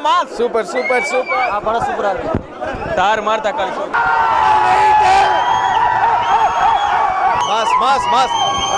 mass super super super படம் சூப்பரா இருக்கு தாறு மாறு தக்காளி mass mass mass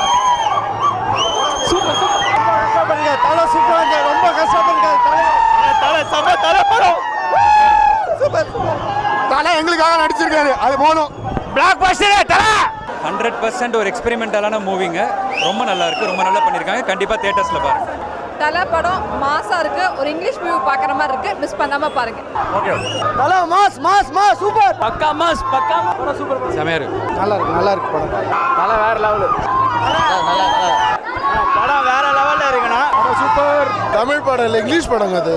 super super தலை சூப்பரா இருக்கு ரொம்ப கஷ்டப்பட்டு தலை செம்ம தலை படம் சூப்பர் தலை எங்களுக்காக நடிச்சிருக்காரு அது போதும் பிளாக் பஸ்டர் தலை ஹண்ட்ரட் பர்சன்ட் ஒரு எக்ஸ்பெரிமெண்டலான மூவிங்க ரொம்ப நல்லா இருக்கு ரொம்ப நல்லா பண்ணியிருக்காங்க கண்டிப்பாக தேட்டர்ஸில் பாருங்க தலை படம் மாசா இருக்கு ஒரு இங்கிலீஷ் மூவி பார்க்குற மாதிரி இருக்கு மிஸ் பண்ணாம பாருங்க தலை மாஸ் மாஸ் மாஸ் சூப்பர் பக்கா மாஸ் பக்கா படம் சூப்பர் செமையா இருக்கு நல்லா இருக்கு நல்லா இருக்கு படம் தலை வேற லெவலு படம் வேற லெவல்ல இருக்குண்ணா படம் சூப்பர் தமிழ் படம் இல்லை இங்கிலீஷ் படங்க அது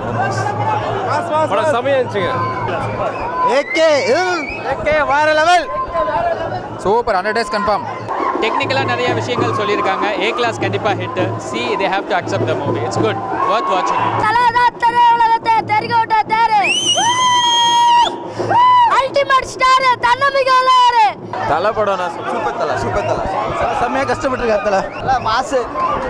படம் செமையா இருந்துச்சுங்க ஏகே ஏகே வேற level super hundred days confirm டெக்னிக்கலாக நிறைய விஷயங்கள் சொல்லியிருக்காங்க ஏ கிளாஸ் கண்டிப்பாக hit see they have to accept the movie it's good worth வாட்சிங் தலைதான் திரை உலகத்தை தெரிக்க விட்ட தேரு அல்டிமேட் ஸ்டார் தன்னம்பிக்கை உள்ளவரு தலை படம் நான் சூப்பர் தலை சூப்பர் தலை செம்மையா கஷ்டப்பட்டிருக்காரு தலை மாசு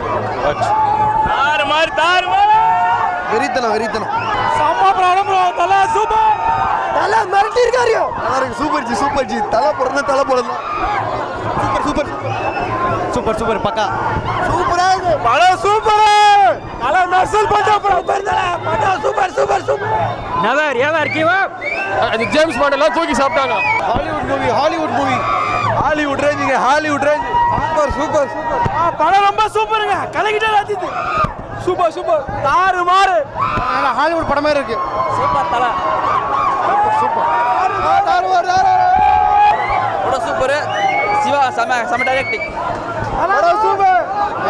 தாறு மாறு தாறு மாறு வெறித்தனம் வெறித்தனம் செம்ம படம் ப்ரோ தலை சூப்பர் தலை மிரட்டி இருக்காரு நல்லா இருக்கு சூப்பர் ஜி சூப்பர் ஜி தலை போடுறது தலை போடுறது சூப்பர் சூப்பர் சூப்பர் சூப்பர் பக்கா சூப்பரா இருக்கு படம் சூப்பர் தலை நர்சல் பண்ற படம் பெருந்தல படம் super super super never ever give up அது ஜேம்ஸ் பாண்ட் எல்லாம் தூக்கி சாப்பிட்டாங்க Hollywood movie Hollywood movie Hollywood ரேஞ்சுங்க Hollywood range super super super படம் ரொம்ப சூப்பருங்க கலக்கிட்டே ராஜித் சூப்பர் சூப்பர் தாறு மாறு ஹாலிவுட் படமே இருக்கு சூப்பர் தலை சூப்பர் படம் சூப்பர் சிவா செம செம டைரக்டிங் படம் சூப்பர்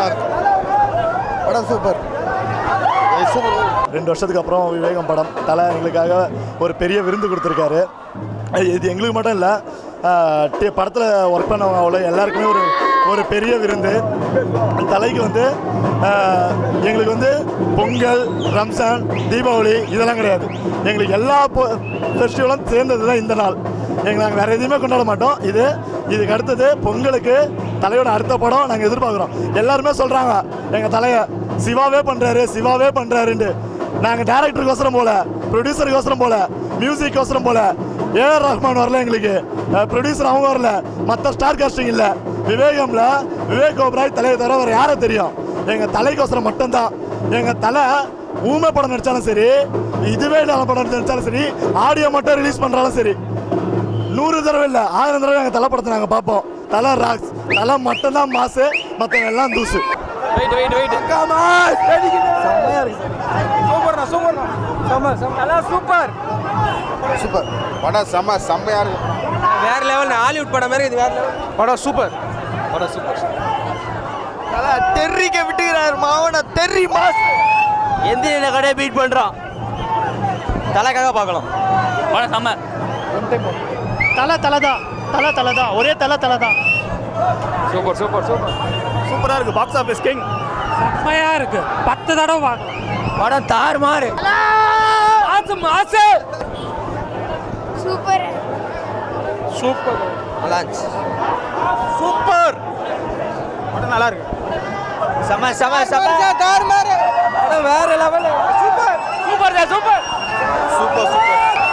படம் சூப்பர் சூப்பர் ரெண்டு வருஷத்துக்கு அப்புறம் விவேகம் படம் தலை எங்களுக்காக ஒரு பெரிய விருந்து கொடுத்துருக்காரு அது- இது எங்களுக்கு மட்டும் இல்லை படத்தில் ஒர்க் பண்ணவங்க அவ்வளோ எல்லாருக்குமே ஒரு ஒரு பெரிய விருந்து தலைக்கு வந்து ஆஹ், எங்களுக்கு வந்து பொங்கல் ரம்ஜான் தீபாவளி இதெல்லாம் கிடையாது எங்களுக்கு எல்லா ஃபெஸ்டிவலும் சேர்ந்தது தான் இந்த நாள் எங்களுக்கு நாங்கள் வேறு எதுவுமே கொண்டாட மாட்டோம் இது இதுக்கு அடுத்தது பொங்கலுக்கு தலையோட அடுத்த படம் நாங்கள் எதிர்பார்க்குறோம் எல்லாருமே சொல்கிறாங்க எங்கள் தலையை சிவாவே பண்ணுறாரு சிவாவே பண்ணுறாருன்ட்டு நாங்கள் டேரக்டருக்கோசரம் போல ப்ரொடியூசருக்கோசரம் போல மியூசிக்கோசரம் போல ஏஆர் ரஹ்மான் வரல எங்களுக்கு ப்ரொடியூசர் அவங்க வரல மற்ற ஸ்டார் காஸ்டிங் இல்லை விவேகம்ல விவேக் ஓப்ராய் தலையை தவிர வேறு யாரை தெரியும் எங்கள் தலைக்கோசரம் மட்டும்தான் எங்கள் தலை ஊமை படம் நடித்தாலும் சரி இதுவே இல்லாத படம் நடித்தாலும் சரி ஆடியோ மட்டும் ரிலீஸ் பண்ணுறாலும் சரி நூறு தடவை இல்லை ஆயிரம் தடவை எங்கள் தலை படத்தை நாங்கள் பார்ப்போம் தலை ராக்ஸ் தலை மட்டும்தான் மாசு மற்றவங்க எல்லாம் தூசு வெயிட் வெயிட் வெயிட் செம்மையா இருக்கு சூப்பர்ண்ணா சூப்பர்ண்ணா செம்ம செம்ம தலை சூப்பர் சூப்பர் படம் செம்ம செம்மையா இருக்கு வேற லெவல் ஹாலிவுட் படம் மாதிரி இது வேற லெவல் படம் சூப்பர் படம் சூப்பர் தலை தெர்ரிக்க விட்டுக்கிறார் மாவன தெர்ரி மாஸ் எந்த கடையை பீட் பண்றான் தலைக்காக பார்க்கலாம் படம் செம்ம தலை தலை தான் தலை தலை தான் ஒரே தலை தலை தான் சூப்பர் சூப்பர் சூப்பர் சூப்பராக இருக்குது பாக்ஸ் ஆஃபீஸ் கிங் செம்மையா இருக்கு பத்து தடவை பார்க்கலாம் படம் தாறு மாறு மாசு மாசு சூப்பர் சூப்பர் நல்லா இருந்துச்சு சூப்பர் படம் நல்லா இருக்கு செம செம செம தாறு மாறு படம் வேற level super super super super super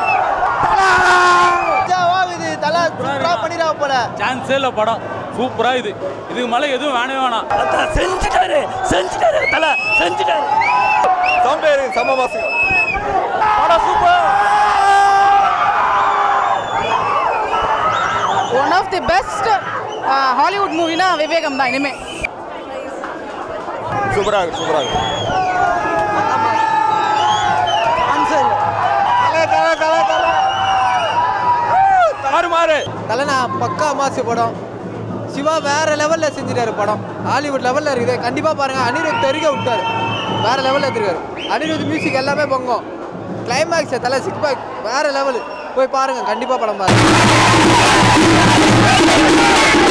வாங்குது தலை சூப்பரா பண்ணிடா போல சான்ஸே இல்லை படம் சூப்பரா இது இதுக்கு மேலே எதுவும் வேணவே வேணாம் செஞ்சுட்டாரு செஞ்சுட்டாரு தலை செஞ்சுட்டாரு சம்பேரு சம மாசுங்க படம் super one of the best Hollywood மூவினா விவேகம் தான் இனிமே சூப்பரா இருக்கு சூப்பரா இருக்கு தாறு மாறு தலைனா பக்கா மாசு படம் சிவா வேற லெவல்ல செஞ்சிட்டாரு படம் ஹாலிவுட் லெவல்ல இருக்குது கண்டிப்பா பாருங்க அனிருத் தெருக விட்டாரு வேற லெவல்ல எடுத்துருக்காரு அனிருத் மியூசிக் எல்லாமே பொங்கும் கிளைமேக்ஸ் தலை சிக்ஸ் பேக் வேற லெவல் போய் பாருங்க கண்டிப்பா படம்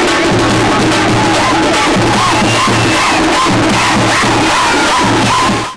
பாருங்க